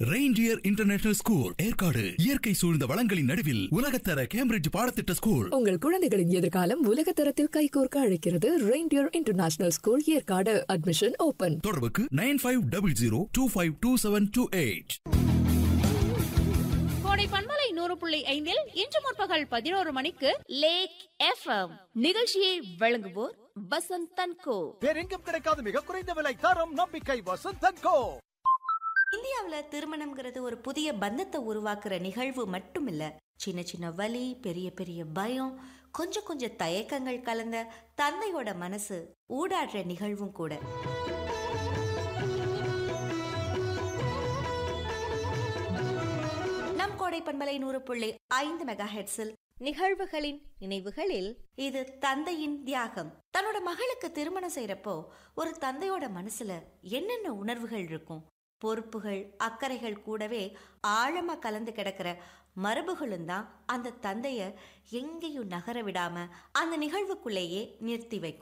reindeer International School Yercaud இயற்கை சூழ்ந்த வளங்களின் நடுவில் உலகத்தர கேம்பிரிட்ஜ் பாடத்திட்ட ஸ்கூல் உங்கள் குழந்தைகளின் எதிர்காலம் உலக தரத்தில் கைகோர்க்க அழைக்கிறது Reindeer International School Yercaud admission open தொடர்புக்கு nine five double zero two five two seven two eight Kodai பண்பலை நூறு புள்ளி ஐந்தில் இன்று முற்பகல் பதினோரு மணிக்கு லேக் எஃப்எம் நிகழ்ச்சியை வழங்குவோர் வசந்த் தன்கோ வேறெங்கும் கிடைக்காத மிக குறைந்த விலை தரம் நம்பிக்கை வசந்தன் கோ இந்தியாவுல திருமணம்ங்கிறது ஒரு புதிய பந்தத்தை உருவாக்குற நிகழ்வு மட்டுமில்ல சின்ன சின்ன வலி பெரிய பெரிய பயம் கொஞ்சம் கொஞ்சம் தயக்கங்கள் கலந்த தந்தையோட மனசு ஊடாடுற நிகழ்வும் கூட நம் கோடை பண்பலை நூறு புள்ளி ஐந்து மெகா ஹெட்ஸில் நிகழ்வுகளின் நினைவுகளில் இது தந்தையின் தியாகம் தன்னோட மகளுக்கு திருமணம் செய்யறப்போ ஒரு தந்தையோட மனசுல என்னென்ன உணர்வுகள் இருக்கும் பொறுப்புகள் அக்கறைகள் கூடவே ஆழமா கலந்து கிடக்கிற மரபுகளும் தான் அந்த தந்தைய எங்கேயும் நகர விடாம அந்த நிகழ்வுக்குள்ளேயே நிறுத்தி வைக்கும்